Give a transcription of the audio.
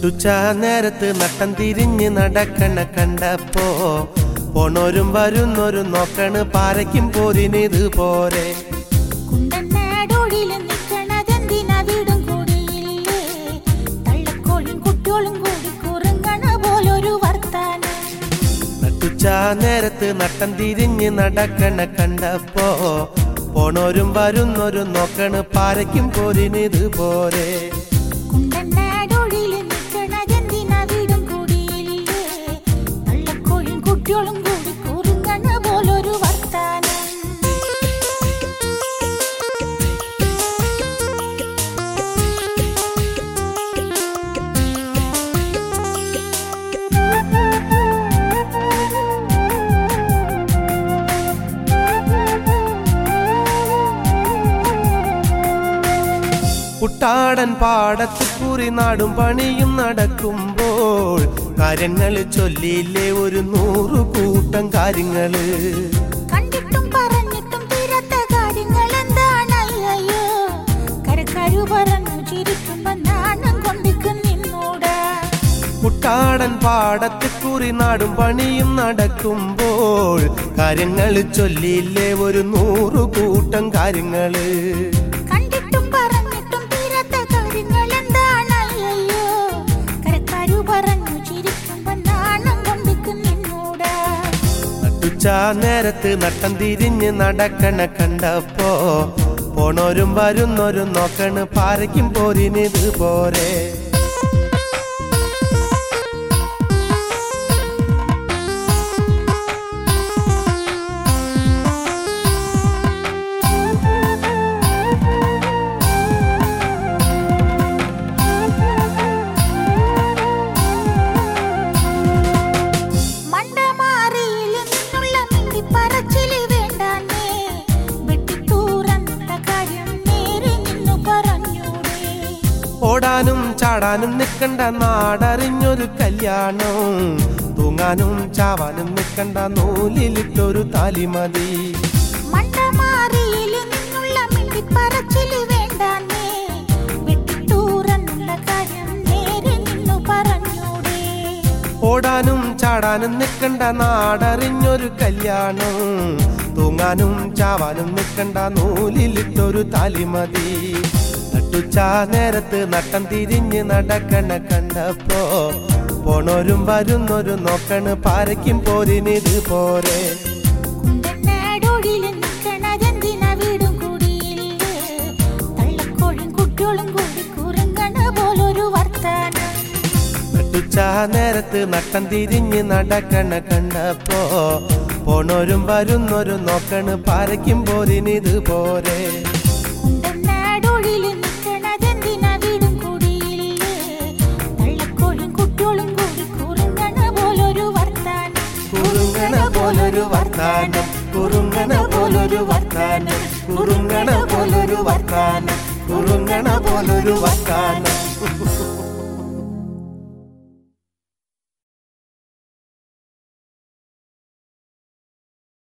നട്ടുച്ച നേരത്ത് നട്ടം തിരിഞ്ഞ് നടക്കണ കണ്ടപ്പോ പോണോരും വരുന്നോരും നോക്കണ് പാരയ്ക്കും പോരിനിത് പോരെ കുണ്ടനാടോടില് നിക്കണതെന്തിനാ വീടും കൂടിയില്ലേ തള്ളക്കോഴും കുട്ടിയോളും കൂടി കുറുങ്ങണ പോലൊരു വർത്താനം നട്ടുച്ച നേരത്ത് നട്ടം തിരിഞ്ഞ് നടക്കണ കണ്ടപ്പോ പോണോരും വരുന്നോരും നോക്കണ് പാരയ്ക്കും പോരിനിത് പോരെ കുണ്ടനാടോടില് നിക്കണതെന്തിനാ വീടും കൂടിയില്ലേ തള്ളക്കോഴും കുട്ടിയോളും കൂടി കുറുങ്ങണ പോലൊരു വർത്താനം കുട്ടാടൻ പാടത്ത് കുറി നാടും പണിയും നടക്കുമ്പോൾ കാര്യങ്ങൾ ചൊല്ലിയില്ലേ ഒരു നൂറു കൂട്ടം കാര്യങ്ങള് കണ്ടിട്ടും പറഞ്ഞിട്ടും തീരാത്ത കാര്യങ്ങൾ എന്താണ് അയ്യോ കരക്കാരു പറഞ്ഞു ചിരിക്കുമ്പോ നാണം കൊണ്ടിക്ക് നിന്നൂടാ കുട്ടാടൻ പാടത്ത് കുറി നാടും പണിയും നടക്കുമ്പോൾ കാര്യങ്ങൾ ചൊല്ലിയില്ലേ ഒരു നൂറു കൂട്ടം കാര്യങ്ങള് കണ്ടിട്ടും പറഞ്ഞിട്ടും തീരാത്ത കാര്യങ്ങൾ എന്താണ് അയ്യോ കരക്കാരു പറഞ്ഞു ചിരിക്കുമ്പോ നാണം കൊണ്ടിക്ക് നിന്നൂടാ നട്ടുച്ച നേരത്ത് നട്ടം തിരിഞ്ഞ് നടക്കണ കണ്ടപ്പോ പോണോരും വരുന്നോരും നോക്കണ് പാരയ്ക്കും പോരിനിത് പോരെ മണ്ടമാറിയിൽ നിന്നുള്ള മിണ്ടിപ്പറച്ചില് വേണ്ടാന്നേ വെട്ടിത്തൂറന്ന കാര്യം നേരെ നിന്നു പറഞ്ഞൂടേ ഓടാനും ചാടാനും നിൽക്കണ്ട നാടറിഞ്ഞൊരു കല്യാണം തൂങ്ങാനും ചാവാനും നിൽക്കണ്ട നൂലിലിട്ടൊരു താലിമതി മണ്ടമാറിയിൽ നിന്നുള്ള മിണ്ടിപ്പറച്ചില് വേണ്ടാന്നേ വെട്ടിത്തൂറന്നുള്ള കാര്യം നേരെ നിന്നു പറഞ്ഞൂടേ ഓടാനും ചാടാനും നിൽക്കണ്ട നാടറിഞ്ഞൊരു കല്യാണം തൂങ്ങാനും ചാവാനും നിൽക്കണ്ട നൂലിലിട്ടൊരു താലിമതി നട്ടുച്ച നേരത്ത് നട്ടം തിരിഞ്ഞ് നടക്കണ കണ്ടപ്പോ പോണോരും വരുന്നോരും നോക്കണ് പാരയ്ക്കും പോരിനിത് പോരെ കുണ്ടനാടോടില് നിക്കണതെന്തിനാ വീടും കൂടിയില്ലേ തള്ളക്കോഴും കുട്ടിയോളും കൂടി കുറുങ്ങണ പോലൊരു വർത്താനം നട്ടുച്ച നേരത്ത് നട്ടം തിരിഞ്ഞ് നടക്കണ കണ്ടപ്പോ പോണോരും വരുന്നോരും നോക്കണ് പാരയ്ക്കും പോരിനിത് പോരെ കുണ്ടനാടോടില് നിക്കണതെന്തിനാ വീടും കൂടിയില്ലേ തള്ളക്കോഴും കുട്ടിയോളും കൂടി കുറുങ്ങണ പോലൊരു വർത്താനം കുറുങ്ങണ പോലൊരു വർത്താനം കുറുങ്ങണ പോലൊരു വർത്താനം കുറുങ്ങണ പോലൊരു വർത്താനം കുറുങ്ങണ പോലൊരു വർത്താനം